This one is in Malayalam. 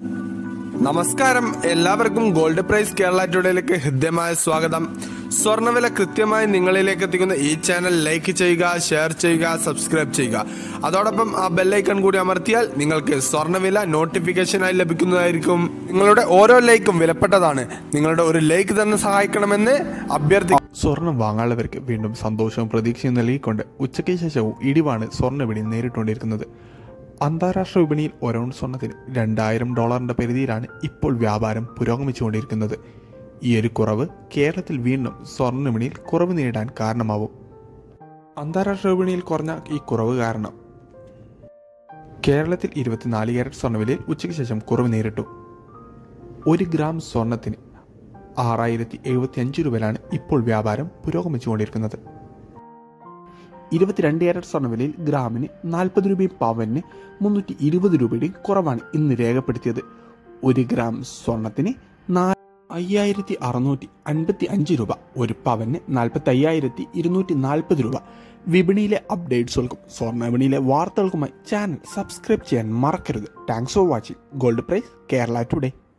നമസ്കാരം എല്ലാവർക്കും ഗോൾഡ് പ്രൈസ് കേരള ടുഡേയിലേക്ക് ഹൃദ്യമായ സ്വാഗതം സ്വർണ്ണവില കൃത്യമായി നിങ്ങളിലേക്ക് എത്തിക്കുന്ന ഈ ചാനൽ ലൈക്ക് ചെയ്യുക ഷെയർ ചെയ്യുക സബ്സ്ക്രൈബ് ചെയ്യുക അതോടൊപ്പം ആ ബെല്ലൈക്കൺ കൂടി അമർത്തിയാൽ നിങ്ങൾക്ക് സ്വർണ്ണവില നോട്ടിഫിക്കേഷനായി ലഭിക്കുന്നതായിരിക്കും നിങ്ങളുടെ ഓരോ ലൈക്കും വിലപ്പെട്ടതാണ് നിങ്ങളുടെ ഒരു ലൈക്ക് തന്നെ സഹായിക്കണമെന്ന് അഭ്യർത്ഥി സ്വർണം വാങ്ങാനുള്ളവർക്ക് വീണ്ടും സന്തോഷവും പ്രതീക്ഷയും നൽകിക്കൊണ്ട് ഉച്ചയ്ക്ക് ശേഷവും ഇടിവാണ് സ്വർണ്ണവിപണി നേരിട്ടുകൊണ്ടിരിക്കുന്നത് അന്താരാഷ്ട്ര വിപണിയിൽ ഒരൗൺ സ്വർണത്തിന് രണ്ടായിരം ഡോളറിന്റെ പരിധിയിലാണ് ഇപ്പോൾ വ്യാപാരം പുരോഗമിച്ചുകൊണ്ടിരിക്കുന്നത് ഈ ഒരു കുറവ് കേരളത്തിൽ വീണ്ടും സ്വർണ്ണ വിപണിയിൽ കുറവ് നേരിടാൻ കാരണമാവും അന്താരാഷ്ട്ര വിപണിയിൽ കുറഞ്ഞ ഈ കുറവ് കാരണം കേരളത്തിൽ ഇരുപത്തിനാല് ക്യാരറ്റ് സ്വർണ്ണവിലയിൽ ഉച്ചയ്ക്ക് ശേഷം കുറവ് നേരിട്ടു ഒരു ഗ്രാം സ്വർണത്തിന് ആറായിരത്തി എഴുപത്തി അഞ്ച് രൂപയിലാണ് ഇപ്പോൾ വ്യാപാരം പുരോഗമിച്ചുകൊണ്ടിരിക്കുന്നത് ഇരുപത്തിരണ്ട് ക്യാരറ്റ് സ്വർണ്ണവിലയിൽ ഗ്രാമിന് നാൽപ്പത് രൂപയും പവന് മുന്നൂറ്റി ഇരുപത് രൂപയുടെയും കുറവാണ് ഇന്ന് രേഖപ്പെടുത്തിയത് ഒരു ഗ്രാം സ്വർണത്തിന് നാ അയ്യായിരത്തി അറുന്നൂറ്റി അൻപത്തി അഞ്ച് രൂപ ഒരു പവന് നാൽപ്പത്തി അയ്യായിരത്തി ഇരുന്നൂറ്റി നാൽപ്പത് രൂപ വിപണിയിലെ അപ്ഡേറ്റ്സുകൾക്കും സ്വർണ്ണ വിപണിയിലെ വാർത്തകൾക്കുമായി ചാനൽ സബ്സ്ക്രൈബ് ചെയ്യാൻ മറക്കരുത് thanks for watching gold price Kerala today